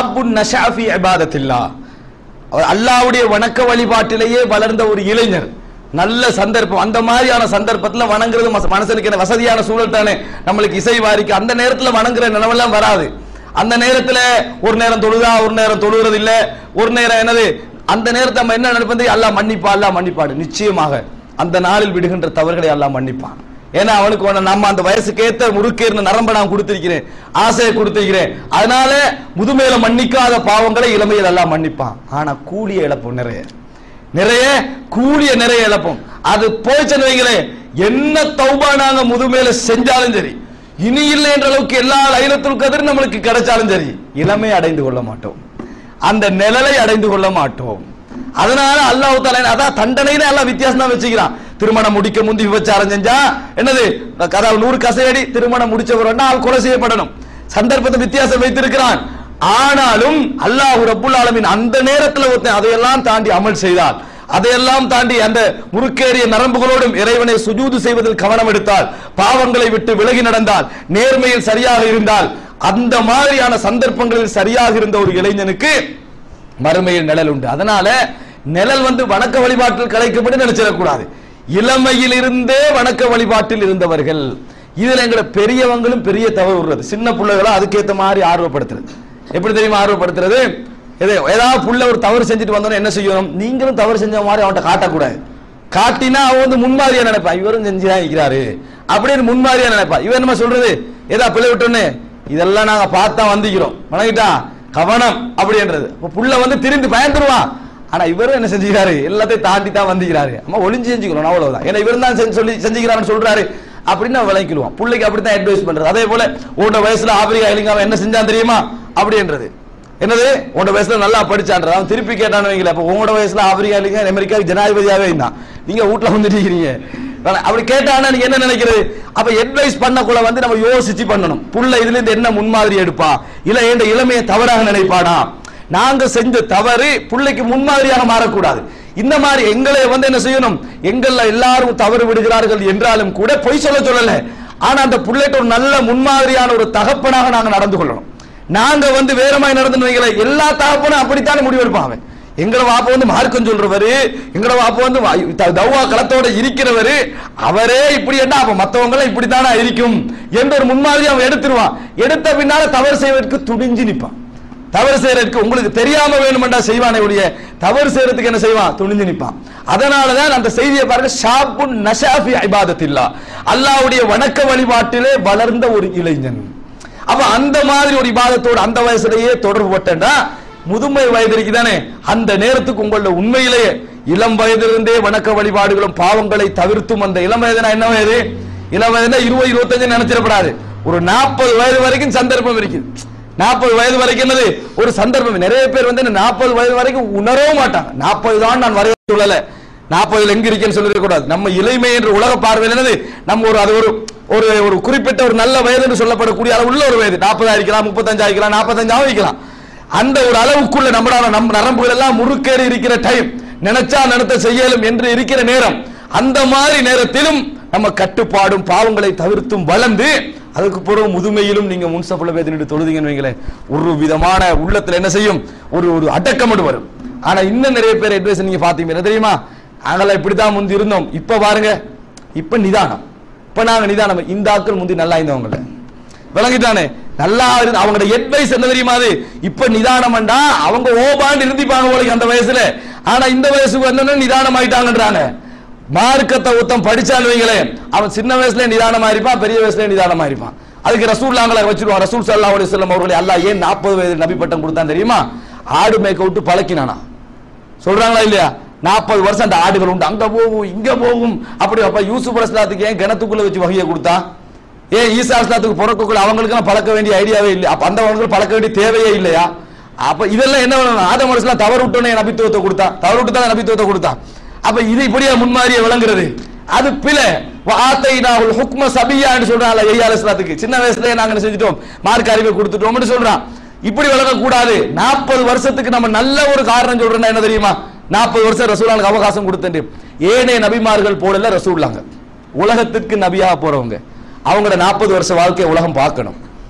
ஷாபுன் நஷாஃபி இபாதத்தில்லா அவர் அல்லாஹ்வுடைய வணக்க வழிபாட்டிலேயே வளர்ந்த ஒரு இளைஞர் நல்ல சந்தர்ப்பம் அந்த மாதிரியான சந்தர்ப்பத்துல வணங்குறது மச- மனசுக்கு என்ன வசதியான சூழல் தானே நம்மளுக்கு இசை வாரிக்கு அந்த நேரத்துல வணங்குற நிலவெல்லாம் வராது அந்த நேரத்துல ஒரு நேரம் தொழுதா ஒரு நேரம் தொழுகிறது இல்ல ஒரு நேரம் என்னது அந்த நேரத்தை நம்ம என்ன நினைப்பது அல்லாஹ் மன்னிப்பா அல்லாஹ் மன்னிப்பாடு நிச்சயமாக அந்த நாளில் விடுகின்ற தவறுகளை அல்லாஹ் மன்னிப்பான் ஏன்னா அவனுக்கு ஒண்ணு நம்ம அந்த வயசுக்கு ஏத்த முறுக்கேறின நரம்ப நான் கொடுத்திருக்கிறேன் ஆசையை கொடுத்திருக்கிறேன் அதனால முதுமையில மன்னிக்காத பாவங்களை இளமையில் எல்லாம் மன்னிப்பான் ஆனா கூலிய இழப்போம் நிறைய நிறைய கூலிய நிறைய இழப்போம் அது போச்சுன்னு வைங்களேன் என்ன தௌபா நாங்க முதுமையில செஞ்சாலும் சரி இனி இல்லை என்ற அளவுக்கு எல்லா லைலத்துல் கதிர் நம்மளுக்கு கிடைச்சாலும் சரி இளமை அடைந்து கொள்ள மாட்டோம் அந்த நிழலை அடைந்து கொள்ள மாட்டோம் அதனால அல்லாஹ் தாலா அதான் தண்டனையில எல்லாம் வித்தியாசம் தான் வச்சுக்கிறான் திருமணம் முடிக்க முந்தி விபச்சாரம் செஞ்சா என்னது அதாவது நூறு கசையடி திருமணம் முடிச்சவர் ஆள் கொலை செய்யப்படணும் சந்தர்ப்பத்தை வித்தியாசம் வைத்திருக்கிறான் ஆனாலும் அல்லாஹ் ரப்புல் ஆலமீன் அந்த நேரத்தில் ஒருத்தன் அதையெல்லாம் தாண்டி அமல் செய்தால் அதையெல்லாம் தாண்டி அந்த முறுக்கேறிய நரம்புகளோடும் இறைவனை சுஜூது செய்வதில் கவனம் எடுத்தால் பாவங்களை விட்டு விலகி நடந்தால் நேர்மையில் சரியாக இருந்தால் அந்த மாதிரியான சந்தர்ப்பங்களில் சரியாக இருந்த ஒரு இளைஞனுக்கு மறுமையில் நிழல் உண்டு அதனால நிழல் வந்து வணக்க வழிபாட்டில் கிடைக்கும்படி நினைச்சிடக்கூடாது இளமையில் இருந்தே வணக்க வழிபாட்டில் இருந்தவர்கள் இதுல எங்களை பெரியவங்களும் பெரிய தவறு விடுறது சின்ன பிள்ளைகளும் அதுக்கேத்த மாதிரி ஆர்வப்படுத்துறது எப்படி தெரியுமா ஆர்வப்படுத்துறது எது ஏதாவது புள்ள ஒரு தவறு செஞ்சுட்டு வந்தோன்னா என்ன செய்யணும் நீங்களும் தவறு செஞ்ச மாதிரி அவன்கிட்ட காட்டக்கூடாது காட்டினா அவன் வந்து முன்மாதிரியா நினைப்பான் இவரும் செஞ்சுதான் இருக்கிறாரு அப்படின்னு முன்மாதிரியா நினைப்பான் இவன் என்ன சொல்றது ஏதா பிள்ளை விட்டோன்னு இதெல்லாம் நாங்க பார்த்தா வந்திக்கிறோம் வணங்கிட்டா கவனம் அப்படின்றது அப்ப புள்ள வந்து திரிந்து பயந்துருவான் ஆனா இவரும் என்ன செஞ்சுக்கிறாரு எல்லாத்தையும் தாண்டி தான் வந்திக்கிறாரு அம்மா ஒளிஞ்சு செஞ்சுக்கணும் அவ்வளவுதான் ஏன்னா இவரும் தான் செஞ்சு சொல்லி செஞ்சுக்கிறான்னு சொல்றாரு அப்படின்னு அவன் விளங்கிடுவான் பிள்ளைக்கு அப்படித்தான் அட்வைஸ் பண்றது அதே போல உன்னோட வயசுல ஆப்பிரிக்கா இலங்கை அவன் என்ன செஞ்சான் தெரியுமா அப்படின்றது என்னது உன்னோட வயசுல நல்லா படிச்சான்றது அவன் திருப்பி கேட்டான்னு வைங்களேன் அப்ப உங்களோட வயசுல ஆப்பிரிக்கா இலங்கை அமெரிக்காவுக்கு ஜனாதிபதியாவே இருந்தான் நீங்க வீட்டுல வந்துட்டு இருக்கீங்க வேணா, அப்படி கேட்டானா நீங்க என்ன நினைக்கிறது அப்ப அட்வைஸ் பண்ணக்குள்ள வந்து நம்ம யோசிச்சு பண்ணணும் புள்ள இதுல இருந்து என்ன முன்மாதிரி எடுப்பா இல்ல என்ற இளமையை தவறாக நினைப்பானா நாங்க செஞ்ச தவறு புள்ளைக்கு முன்மாதிரியாக மாறக்கூடாது இந்த மாதிரி எங்களை வந்து என்ன செய்யணும் எங்கள்ல எல்லாரும் தவறு விடுகிறார்கள் என்றாலும் கூட பொய் சொல்ல சொல்லல ஆனா அந்த புள்ளைக்கு ஒரு நல்ல முன்மாதிரியான ஒரு தகப்பனாக நாங்க நடந்து கொள்ளணும் நாங்க வந்து வேறமாய் நடந்து வைங்களேன் எல்லா தகப்பனும் அப்படித்தானே முடிவெடுப்பான் அவன் எங்கட வாப்ப வந்து மார்க்கம் சொல்றவரு எங்கட வாப்ப வந்து வா- த- தவ்வா களத்தோட இருக்கிறவரு அவரே இப்படி என்ன அப்ப மத்தவங்க இப்படித்தானா இருக்கும் என்ற ஒரு முன்மாதிரி அவன் எடுத்துருவான் எடுத்த பின்னால தவறு செய்வதற்கு துணிஞ்சு நிப்பான் தவறு செய்யறதுக்கு உங்களுக்கு தெரியாம வேணுமெண்டா செய்வானே ஒழிய தவறு செய்யறதுக்கு என்ன செய்வான் துணிஞ்சு நிப்பான் அதனாலதான் அந்த செய்தியை பாருங்க ஷாபுன் நஷாஃபி இபாதத்தில்லா அல்லாஹ்வுடைய வணக்க வழிபாட்டிலே வளர்ந்த ஒரு இளைஞன் அப்ப அந்த மாதிரி ஒரு இபாதத்தோடு அந்த வயசுலயே தொடர்பு பட்டா முதுமை வயது இருக்குதானே அந்த நேரத்துக்கு உங்களோட உண்மையிலேயே இளம் வயதிலிருந்தே வணக்க வழிபாடுகளும் பாவங்களை தவிர்த்தும் அந்த இளம் வயதுனா என்ன வயது இளம் வயதுனா இருபது இருபத்தஞ்சு நினைச்சிடப்படாது ஒரு நாற்பது வயது வரைக்கும் சந்தர்ப்பம் இருக்குது நாற்பது வயது வரைக்கும் என்னது ஒரு சந்தர்ப்பம் நிறைய பேர் வந்து நாற்பது வயது வரைக்கும் உணரவும் மாட்டாங்க நாற்பது தான் நான் வரைய சொல்லல நாற்பதுல எங்க இருக்கேன்னு சொல்லிட கூடாது நம்ம இளமை என்ற உலக பார்வையில் என்னது நம்ம ஒரு அது ஒரு ஒரு ஒரு குறிப்பிட்ட ஒரு நல்ல வயது என்று சொல்லப்படக்கூடிய அளவு உள்ள ஒரு வயது நாற்பதா இருக்கலாம் முப்பத்தஞ்சா இருக்கலாம் நாற்பத்தஞ்சாவும் இருக்கலாம் அந்த ஒரு அளவுக்குள்ள நம்மளால நம் நரம்புகள் எல்லாம் முறுக்கேறி இருக்கிற டைம் நினைச்சா நினைத்த செய்யலும் என்று இருக்கிற நேரம் அந்த மாதிரி நேரத்திலும் நம்ம கட்டுப்பாடும் பாவங்களை தவிர்த்தும் வளர்ந்து அதுக்கு பிறகு முதுமையிலும் நீங்க முன்சப்புல வேதனை தொழுதீங்கன்னு வைங்களேன் ஒரு விதமான உள்ளத்துல என்ன செய்யும் ஒரு ஒரு அடக்கமடு வரும் ஆனா இன்னும் நிறைய பேர் அட்வைஸ் நீங்க பாத்தீங்க என்ன தெரியுமா நாங்களாம் இப்படித்தான் முந்தி இருந்தோம் இப்ப பாருங்க இப்ப நிதானம் இப்ப நாங்க நிதானம் இந்த ஆட்கள் முந்தி நல்லா இருந்தவங்கள விளங்கிட்டானே நல்லா இருந்து அவங்களோட அட்வைஸ் என்ன தெரியுமா அது இப்ப நிதானம்டா அவங்க ஓபாண்டு இருந்திப்பாங்க போல அந்த வயசுல ஆனா இந்த வயசுக்கு வந்தோடனே நிதானம் ஆயிட்டாங்கன்றாங்க மார்க்கத்தை ஒருத்தன் படிச்சான்னு வைங்களேன் அவன் சின்ன வயசுல நிதானமா இருப்பான் பெரிய வயசுல நிதானமா இருப்பான் அதுக்கு ரசூல்லாங்களை வச்சிருவான் ரசூல் சல்லா அலி சொல்லம் அவர்களை அல்லாஹ் ஏன் நாற்பது வயது நபி பட்டம் கொடுத்தான் தெரியுமா ஆடு மேய்க்க விட்டு பழக்கினானா சொல்றாங்களா இல்லையா நாற்பது வருஷம் அந்த ஆடுகள் உண்டு அங்க போகும் இங்க போகும் அப்படி அப்ப யூசுப் அஸ்லாத்துக்கு ஏன் கிணத்துக்குள்ள வச்சு வகையை கொடுத்தா ஏன் ஈசா அஸ்லாத்துக்கு பிறக்கக்குள்ள அவங்களுக்கு பழக்க வேண்டிய ஐடியாவே இல்லை அப்ப அந்த அவங்களுக்கு பழக்க வேண்டிய தேவையே இல்லையா அப்ப இதெல்லாம் என்ன பண்ணணும் ஆதம் அலிஸ்லாம் தவறு விட்டோன்னே நபித்துவத்தை கொடுத்தான் தவறு விட்டு தான் நபித்துவத்தை கொடுத்தான் அப்ப இது இப்படியே முன்மாதிரியே விளங்குறது அது பிழை ஆத்தை நான் ஹுக்ம சபியான்னு சொல்றாங்க ஐயா அலிஸ்லாத்துக்கு சின்ன வயசுலயே நாங்க என்ன செஞ்சுட்டோம் மார்க் அறிவை கொடுத்துட்டோம்னு சொல்றான் இப்படி வளர்க்க கூடாது நாற்பது வருஷத்துக்கு நம்ம நல்ல ஒரு காரணம் சொல்றோம்னா என்ன தெரியுமா நாற்பது வருஷம் ரசூலானுக்கு அவகாசம் கொடுத்துட்டு ஏனைய நபிமார்கள் போடல ரசூல்லாங்க உலகத்துக்கு நபியாக போறவங்க அவங்களோட நாற்பது வருஷ வாழ்க்கையை உலகம் பார்க்கணும்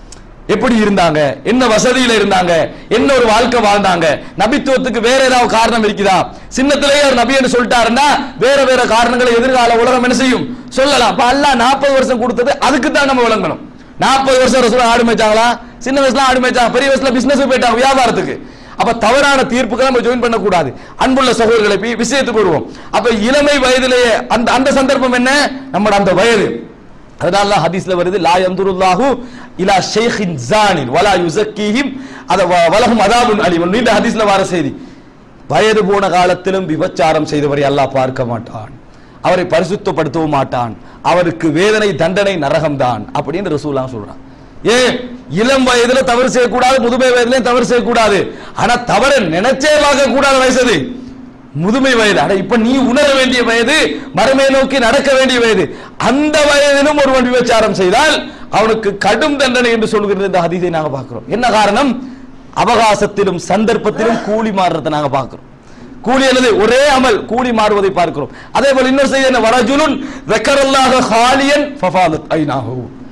எப்படி இருந்தாங்க என்ன வசதியில இருந்தாங்க என்ன ஒரு வாழ்க்கை வாழ்ந்தாங்க நபித்துவத்துக்கு வேற ஏதாவது காரணம் இருக்குதா சின்னத்திலேயே ஒரு நபி என்று சொல்லிட்டாருன்னா வேற வேற காரணங்களை எதிர்கால உலகம் என்ன செய்யும் சொல்லலாம் அப்ப அல்லாஹ் நாற்பது வருஷம் கொடுத்தது அதுக்கு தான் நம்ம விளங்கணும் நாற்பது வருஷம் ரசூல் ஆடு மேய்ச்சாங்களா சின்ன வயசுல ஆடு மேய்ச்சாங்க பெரிய வயசுல பிசினஸ் போயிட்டாங்க வியாபாரத்துக்கு அப்ப தவறான தீர்ப்புக்கு நம்ம ஜாயின் பண்ண கூடாது அன்புள்ள சகோதரர்களை போய் விஷயத்துக்கு வருவோம் அப்ப இளமை வயதிலேயே அந்த அந்த சந்தர்ப்பம் என்ன நம்மட அந்த வயது அதனால ஹதீஸ்ல வருது லா யந்துருல்லாஹு இலா ஷைഖിൻ ஜானின் வலா யுஸக்கீஹிம் அத வ- வலஹும் அதாபுன் அலீம் நீண்ட ஹதீஸ்ல வர செய்தி வயது போன காலத்திலும் விபச்சாரம் செய்தவரை அல்லாஹ் பார்க்க மாட்டான் அவரை பரிசுத்தப்படுத்தவும் மாட்டான் அவருக்கு வேதனை தண்டனை நரகம்தான் அப்படின்னு ரசூலாம் சொல்றான் ஏன் இளம் வயதுல தவறு செய்யக்கூடாது முதுமை வயதுலயும் தவறு செய்யக்கூடாது ஆனா தவறு நினைச்சே பார்க்க கூடாத வயசு அது முதுமை வயது அட இப்ப நீ உணர வேண்டிய வயது மறுமை நோக்கி நடக்க வேண்டிய வயது அந்த வயதிலும் ஒருவன் விபச்சாரம் செய்தால் அவனுக்கு கடும் தண்டனை என்று சொல்கிறது இந்த ஹதீஸை நாங்க பார்க்கிறோம் என்ன காரணம் அவகாசத்திலும் சந்தர்ப்பத்திலும் கூலி மாறுறதை நாங்க பார்க்கிறோம் கூலி என்னது ஒரே அமல் கூலி மாறுவதை பார்க்கிறோம் அதே போல இன்னொரு செய்தி என்ன வரஜுலுன் வெக்கரல்லாக ஹாலியன் ஃபஃபாலத் ஐநாஹு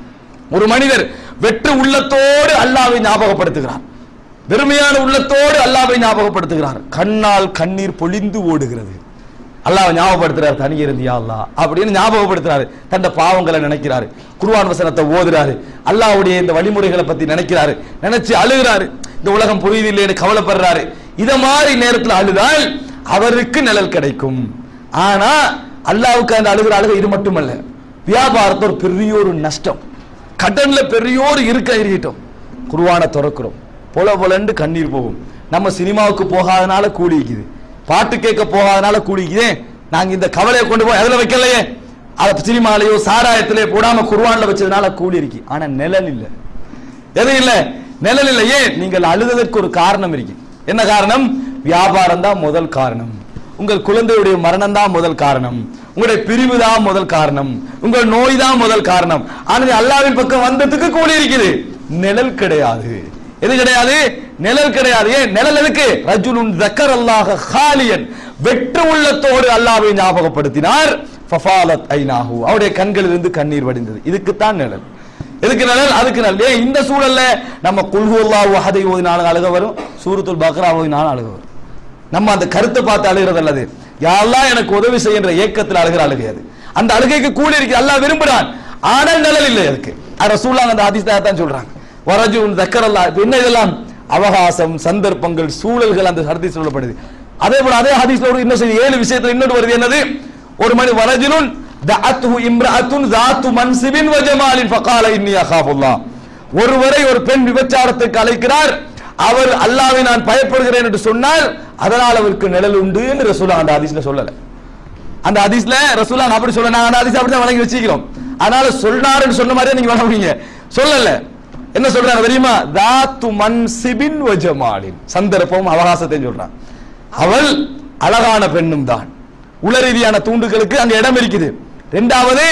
ஒரு மனிதர் வெற்று உள்ளத்தோடு அல்லாஹ்வை ஞாபகப்படுத்துகிறார் வெறுமையான உள்ளத்தோடு அல்லாஹ்வை ஞாபகப்படுத்துகிறார் கண்ணால் கண்ணீர் பொழிந்து ஓடுகிறது அல்லாஹ் ஞாபகப்படுத்துறாரு தனி இருந்தியா அல்லாஹ் அப்படின்னு ஞாபகப்படுத்துறாரு தந்த பாவங்களை நினைக்கிறாரு குர்ஆன் வசனத்தை ஓதுறாரு அல்லாஹ்வுடைய இந்த வழிமுறைகளை பத்தி நினைக்கிறாரு நினைச்சு அழுகிறாரு இந்த உலகம் புரியுது இல்லைன்னு கவலைப்படுறாரு இத மாதிரி நேரத்தில் அழுதால் அவருக்கு நிழல் கிடைக்கும் ஆனா அல்லாஹ்வுக்கு அந்த அழுகிற அழுகை இது மட்டுமல்ல வியாபாரத்தில் ஒரு பெரிய ஒரு நஷ்டம் கடன்ல பெரிய ஒரு இருக்க இருக்கட்டும் குருவானை திறக்கிறோம் பொல பொலண்டு கண்ணீர் போகும் நம்ம சினிமாவுக்கு போகாதனால கூலி இருக்குது பாட்டு கேட்க போகாதனால கூலி இருக்குதே நாங்க இந்த கவலையை கொண்டு போய் அதுல வைக்கலையே அத சினிமாலையோ சாராயத்திலேயோ போடாம குருவான்ல வச்சதுனால கூலி இருக்கு ஆனா நிழல் இல்ல எது இல்ல நிழல் இல்ல ஏன் நீங்கள் அழுததற்கு ஒரு காரணம் இருக்கு என்ன காரணம் வியாபாரம் தான் முதல் காரணம் உங்கள் குழந்தையுடைய மரணம் தான் முதல் காரணம் உங்களுடைய பிரிவு தான் முதல் காரணம் உங்கள் நோய் தான் முதல் காரணம் ஆனா நீ அல்லாவின் பக்கம் வந்ததுக்கு கூலி இருக்குது நிழல் கிடையாது எது கிடையாது நிழல் கிடையாது ஏன் நிழல் எதுக்கு ரஜுலுன் ஜக்கர் அல்லாஹ ஹாலியன் வெற்று உள்ளத்தோடு அல்லாஹ்வை ஞாபகப்படுத்தினார் ஃபஃபாலத் ஐநாஹு அவருடைய கண்களிலிருந்து கண்ணீர் வடிந்தது இதுக்குத்தான் நிழல் எதுக்கு நிழல் அதுக்கு நிழல் ஏன் இந்த சூழல்ல நம்ம குல்ஹு அல்லாஹ் வஹதை ஓதினாலும் அழுக வரும் சூரத்துல் பக்ரா ஓதினாலும் அழுக வரும் நம்ம அந்த கருத்தை பார்த்து அழுகிறது அல்லது யாரெல்லாம் எனக்கு உதவி செய்கின்ற ஏக்கத்தில் அழுகிற அழுகை அது அந்த அழுகைக்கு கூலி இருக்கு அல்லாஹ் விரும்புறான் ஆனால் நிழல் இல்லை அதுக்கு ரசூல்லா அந்த ஹதீஸ் தான் சொல்றாங்க வரஜுன் தக்கரல்லா இப்ப என்ன இதெல்லாம் அவகாசம் சந்தர்ப்பங்கள் சூழல்கள் அந்த ஹதீஸ் சொல்லப்படுது அதே போல அதே ஹதீஸ்ல ஒரு இன்னும் செய்தி ஏழு விஷயத்துல இன்னொரு வருது என்னது ஒரு மணி வரஜுலுன் தஅத்துஹு இம்ரஅத்துன் ذات மன்சிபின் வஜமாலின் ஃபகால இன்னி அகாஃபுல்லாஹ் ஒருவரை ஒரு பெண் விபச்சாரத்துக்கு அழைக்கிறார் அவர் அல்லாவை நான் பயப்படுகிறேன் என்று சொன்னால் அதனால் அவருக்கு நிழல் உண்டு என்று ரசூலா அந்த ஹதீஸ்ல சொல்லல அந்த ஹதீஸ்ல ரசூலா அப்படி சொல்ல நாங்க அந்த ஹதீஸ் அப்படி தான் வழங்கி வச்சுக்கிறோம் அதனால சொன்னாருன்னு சொன்ன மாதிரியே நீங்க வழங்குவீங்க சொல்லல என்ன சொல்றாங்க தெரியுமா தாத்து மன்சிபின் வஜமாலின் சந்தர்ப்பம் அவகாசத்தையும் சொல்றான் அவள் அழகான பெண்ணும் தான் உள ரீதியான தூண்டுகளுக்கு அங்க இடம் இருக்குது ரெண்டாவது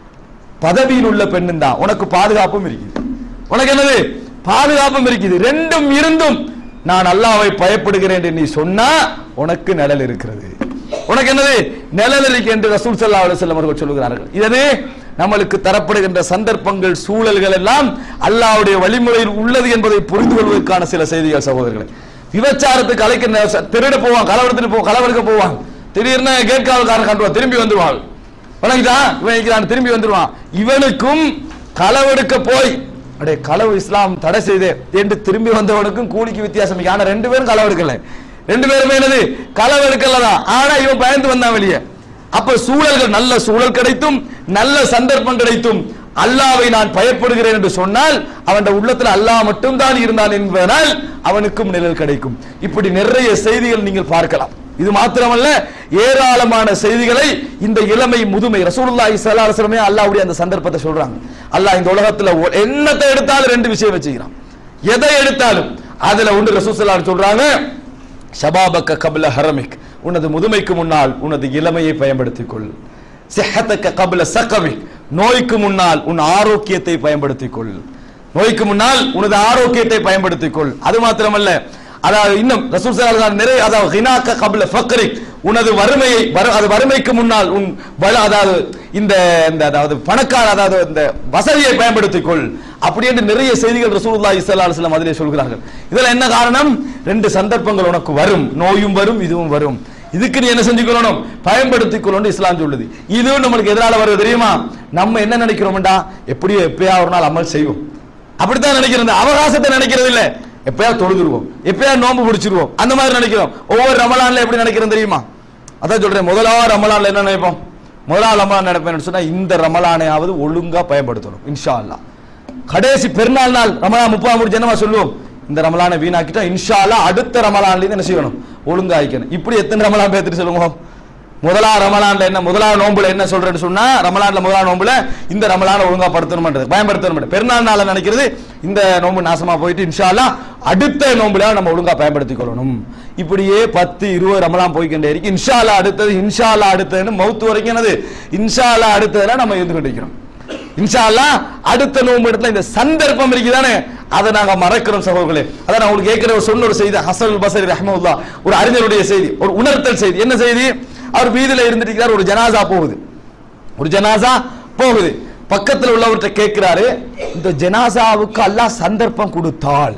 பதவியில் உள்ள பெண்ணும் தான் உனக்கு பாதுகாப்பும் இருக்குது உனக்கு என்னது பாதுகாப்பும் இருக்குது ரெண்டும் இருந்தும் நான் அல்லாவை பயப்படுகிறேன் என்று நீ சொன்னா உனக்கு நிழல் இருக்கிறது உனக்கு என்னது நிழல் இருக்கு என்று ரசூல் ஸல்லல்லாஹு அலைஹி வஸல்லம் அவர்கள் சொல்லுகிறார்கள் இது நம்மளுக்கு தரப்படுகின்ற சந்தர்ப்பங்கள் சூழல்கள் எல்லாம் அல்லாஹ்வுடைய வழிமுறையில் உள்ளது என்பதை புரிந்து கொள்வதற்கான சில செய்திகள் சகோதரர்களே விபச்சாரத்துக்கு அழைக்க திருட போவான் களவெடுத்துட்டு போ களவெடுக்க போவான் திடீர்னு கேட்காவல்காரன் கண்டுவான் திரும்பி வந்துருவாள் வணங்கிட்டான் இவன் இருக்கிறான் திரும்பி வந்துருவான் இவனுக்கும் களவெடுக்க போய் அடே களவு இஸ்லாம் தடை செய்தே என்று திரும்பி வந்தவனுக்கும் கூலிக்கு வித்தியாசம் இருக்கு. ஆனா ரெண்டு பேரும் களவெடுக்கல ரெண்டு பேருமே என்னது களவெடுக்கலதான் ஆனா இவன் பயந்து வந்தான் வெளியே அப்ப சூழல்கள் நல்ல சூழல் கிடைத்தும் நல்ல சந்தர்ப்பம் கிடைத்தும் அல்லாவை நான் பயப்படுகிறேன் என்று சொன்னால் அவன் உள்ளத்துல அல்லாஹ் மட்டும் தான் இருந்தான் என்பதனால் அவனுக்கும் நிழல் கிடைக்கும் இப்படி நிறைய செய்திகள் நீங்கள் பார்க்கலாம் இது மாத்திரமல்ல ஏராளமான செய்திகளை இந்த இளமை முதுமை ரசூலுல்லாஹி ஸல்லல்லாஹு அலைஹி வஸல்லம் அல்லாஹ்வுடைய அந்த சந்தர்ப்பத்தை சொல்றாங்க அல்லாஹ் இந்த உலகத்துல ஒ- என்னத்தை எடுத்தாலும் ரெண்டு விஷயம் வச்சுக்கிறான் எதை எடுத்தாலும் அதுல ஒன்று ரசூல் ஸல்லல்லாஹு அலைஹி சொல்றாங்க ஷபாபக்க கபில ஹரமிக் உனது முதுமைக்கு முன்னால் உனது இளமையை பயன்படுத்திக் கொள் சிஹத்தக்க கபில சகமிக் நோய்க்கு முன்னால் உன் ஆரோக்கியத்தை பயன்படுத்திக் கொள் நோய்க்கு முன்னால் உனது ஆரோக்கியத்தை பயன்படுத்திக் கொள் அது மாத்திரமல்ல அதாவது இன்னும் ரசூல் ஸல்லல்லாஹு அலைஹி வஸல்லம் நிறைய அதாவது ஹினாக்க கப்ல ஃபக்ரிக் உனது வறுமையை வரு- அது வறுமைக்கு முன்னால் உன் வள அதாவது இந்த இந்த அதாவது பணக்கார அதாவது இந்த வசதியை பயன்படுத்திக் கொள் அப்படி என்று நிறைய செய்திகள் ரசூலுல்லாஹி ஸல்லல்லாஹு அலைஹி வஸல்லம் அதிலே சொல்கிறார்கள் இதெல்லாம் என்ன காரணம் ரெண்டு சந்தர்ப்பங்கள் உனக்கு வரும் நோயும் வரும் இதுவும் வரும் இதுக்கு நீ என்ன செஞ்சுக்கணும் பயன்படுத்திக் கொள்ளணும் இஸ்லாம் சொல்லுது இதுவும் நம்மளுக்கு எதனால வருது தெரியுமா நம்ம என்ன நினைக்கிறோம்டா எப்படியோ எப்பயா ஒரு நாள் அமல் செய்வோம் அப்படித்தான் நினைக்கிறோம் இந்த அவகாசத்தை நினைக்கிறது இல்ல எப்பயா தொழுதுருவோம் எப்பயா நோன்பு பிடிச்சிருவோம் அந்த மாதிரி நினைக்கிறோம் ஒவ்வொரு ரமலான்ல எப்படி நினைக்கிறோம் தெரியுமா அதான் சொல்றேன் முதலாவது ரமலான்ல என்ன நினைப்போம் முதலாவது ரமலான் நினைப்பேன் சொன்னா இந்த ரமலானையாவது ஒழுங்கா பயன்படுத்தணும் இன்ஷா அல்லாஹ் கடைசி பெருநாள் நாள் ரமலான் முப்பதாம் முடிச்சு என்னமா சொல்லுவோம் இந்த ரமலானை வீணாக்கிட்டா இன்ஷா அல்லாஹ் அடுத்த ரமலான்ல இருந்து என்ன செய்யணும் ஒழுங்காய்க்கணும் இப்படி எத்தனை ரமலான் பேத்துட்டு சொல்லுங்க முதலாவது ரமலான்ல என்ன முதலாவது நோம்புல என்ன சொல்றேன்னு சொன்னா ரமலான்ல முதலாவது நோம்புல இந்த ரமலானை ஒழுங்கா படுத்தணும்ன்றது பயன்படுத்தணும் பெருநாள் நாள நினைக்கிறது இந்த நோம்பு நாசமா போயிட்டு இன்ஷா அல்லாஹ் அடுத்த நோம்புல நம்ம ஒழுங்கா பயன்படுத்திக் கொள்ளணும் இப்படியே பத்து இருபது ரமலான் போய்க்கிட்டே இருக்கு இன்ஷா அல்லாஹ் அடுத்தது இன்ஷா அல்லாஹ் அடுத்ததுன்னு மௌத்து வரைக்கும் என்னது இன்ஷா அல்லாஹ் அடுத்ததுல நம்ம இருந்து கொண்டிருக்கிறோம் இன்ஷா அல்லாஹ் அடுத்த நோம்பு இடத்துல இந்த சந்தர்ப்பம் இருக்குதானே அதை நாங்க மறக்கிறோம் சகோதரர்களே அதான் நான் உங்களுக்கு ஏற்கனவே சொன்ன ஒரு செய்தி ஹசன் பசரி ரஹ்மவுல்லா ஒரு அறிஞருடைய செய்தி ஒரு உணர்த்தல் செய்தி என்ன செய்தி அவர் வீதியில இருந்துட்டு இருக்கிறார், ஒரு ஜனாசா போகுது ஒரு ஜனாசா போகுது பக்கத்துல உள்ளவர்கிட்ட கேட்கிறாரு இந்த ஜனாசாவுக்கு அல்லாஹ் சந்தர்ப்பம் கொடுத்தால்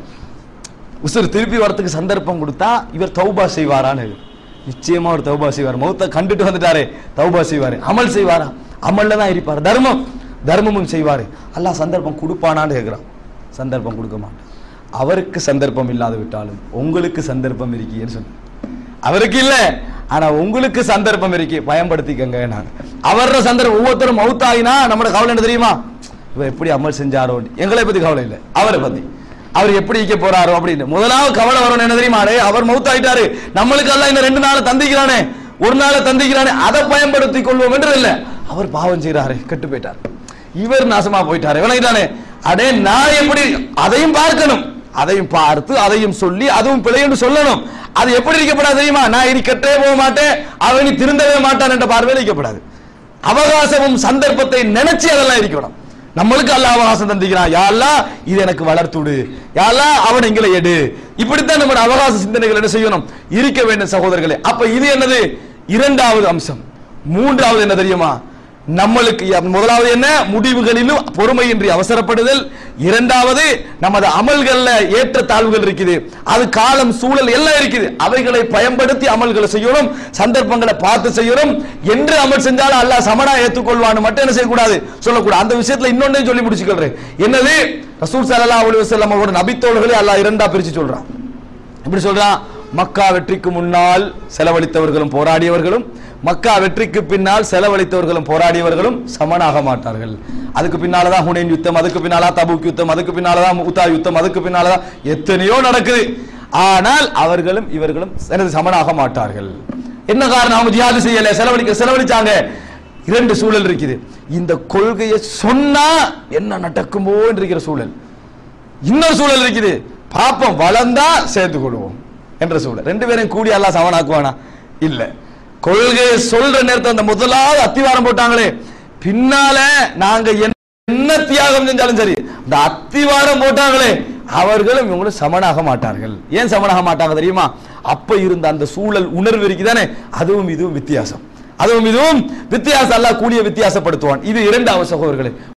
உசுர் திருப்பி வரத்துக்கு சந்தர்ப்பம் கொடுத்தா இவர் தௌபா செய்வாரான்னு நிச்சயமா ஒரு தௌபா செய்வார் மௌத்த கண்டுட்டு வந்துட்டாரு தௌபா செய்வாரு அமல் செய்வாரா அமல்ல தான் இருப்பார் தர்மம் தர்மமும் செய்வாரு அல்லாஹ் சந்தர்ப்பம் கொடுப்பானான்னு கேட்கிறான் சந்தர்ப்பம் கொடுக்க மாட்டான் அவருக்கு சந்தர்ப்பம் இல்லாது விட்டாலும் உங்களுக்கு சந்தர்ப்பம் இருக்கீன்னு சொன்ன அவருக்கு இல்ல ஆனா உங்களுக்கு சந்தர்ப்பம் இருக்கு பயன்படுத்திக்கங்க நான் அவரோட சந்தர்ப்பம் ஒவ்வொருத்தரும் மவுத்தாயினா நம்மளோட கவலை என்ன தெரியுமா இவர் எப்படி அமல் செஞ்சாரோ எங்களை பத்தி கவலை இல்லை அவரை பத்தி அவர் எப்படி இருக்க போறாரோ அப்படின்னு முதலாவது கவலை வரணும் என்ன தெரியுமா டேய், அவர் மவுத்தாயிட்டாரு நம்மளுக்கு எல்லாம் இந்த ரெண்டு நாள் தந்திக்கிறானே ஒரு நாளை தந்திக்கிறானே அதை பயன்படுத்திக் கொள்வோம் என்று இல்ல அவர் பாவம் செய்யறாரு கெட்டு போயிட்டார் இவர் நாசமா போயிட்டாரு விளங்கிட்டானே அடே நான் எப்படி அதையும் பார்க்கணும் அதையும் பார்த்து அதையும் சொல்லி அதுவும் பிழை என்று சொல்லணும் அது எப்படி இருக்கப்படாது தெரியுமா நான் இனி கெட்டே போக மாட்டேன் அவன் இனி திருந்தவே மாட்டான் என்ற பார்வையில் இருக்கப்படாது அவகாசமும் சந்தர்ப்பத்தை நினைச்சு அதெல்லாம் இருக்கணும் நம்மளுக்கு அல்லாஹ் அவகாசம் தந்திக்கிறான் யாரெல்லாம் இது எனக்கு வளர்த்துடு யாரெல்லாம் அவன் எங்களை எடு இப்படித்தான் நம்ம அவகாச சிந்தனைகள் என்ன செய்யணும் இருக்க வேண்டும் சகோதரர்களே அப்ப இது என்னது இரண்டாவது அம்சம் மூன்றாவது என்ன தெரியுமா நம்மளுக்கு முதலாவது என்ன முடிவுகளிலும் பொறுமையின்றி அவசரப்படுதல் இரண்டாவது நமது அமல்கள்ல ஏற்ற தாழ்வுகள் இருக்குது அது காலம் சூழல் எல்லாம் இருக்குது அவைகளை பயன்படுத்தி அமல்களை செய்யணும் சந்தர்ப்பங்களை பார்த்து செய்யணும் என்று அமல் செஞ்சாலும் அல்லாஹ் சமனா ஏற்றுக்கொள்வான்னு மட்டும் என்ன செய்யக்கூடாது சொல்லக்கூடாது அந்த விஷயத்துல இன்னொன்னையும் சொல்லி முடிச்சுக்கொள்றேன் என்னது ரசூல் ஸல்லல்லாஹு அலைஹி வஸல்லம் அவரோட நபித்தோள்களை அல்லாஹ் இரண்டா பிரிச்சு சொல்றான் எப்படி சொல்றான் மக்கா வெற்றிக்கு முன்னால் செலவழித்தவர்களும் போராடியவர்களும் மக்கா வெற்றிக்கு பின்னால் செலவழித்தவர்களும் போராடியவர்களும் சமனாக மாட்டார்கள் அதுக்கு பின்னாலதான் ஹுனைன் யுத்தம் அதுக்கு பின்னாலதான் தபுக் யுத்தம் அதுக்கு பின்னாலதான் உத்தா யுத்தம் அதுக்கு பின்னாலதான் எத்தனையோ நடக்குது ஆனால் அவர்களும் இவர்களும் எனது சமனாக மாட்டார்கள் என்ன காரணம் அவங்க ஜிஹாது செய்யல செலவழிக்க செலவழிச்சாங்க இரண்டு சூழல் இருக்குது இந்த கொள்கையை சொன்னா என்ன நடக்குமோ இருக்கிற சூழல் இன்னொரு சூழல் இருக்குது பாப்போம் வளர்ந்தா சேர்த்து கொள்வோம் என்ற சூழல் ரெண்டு பேரையும் கூடி எல்லாம் சமனாக்குவானா இல்ல கொள்கையை சொல்ற நேரத்தை அந்த முதலாவது அத்திவாரம் போட்டாங்களே பின்னால நாங்க என்ன தியாகம் செஞ்சாலும் சரி இந்த அத்திவாரம் போட்டாங்களே அவர்களும் இவங்களும் சமனாக மாட்டார்கள் ஏன் சமனாக மாட்டாங்க தெரியுமா அப்ப இருந்த அந்த சூழல் உணர்வு இருக்குதானே அதுவும் இதுவும் வித்தியாசம் அதுவும் இதுவும் வித்தியாசம் அல்லாஹ் கூடிய வித்தியாசப்படுத்துவான் இது இரண்டாவது சகோதரர்களே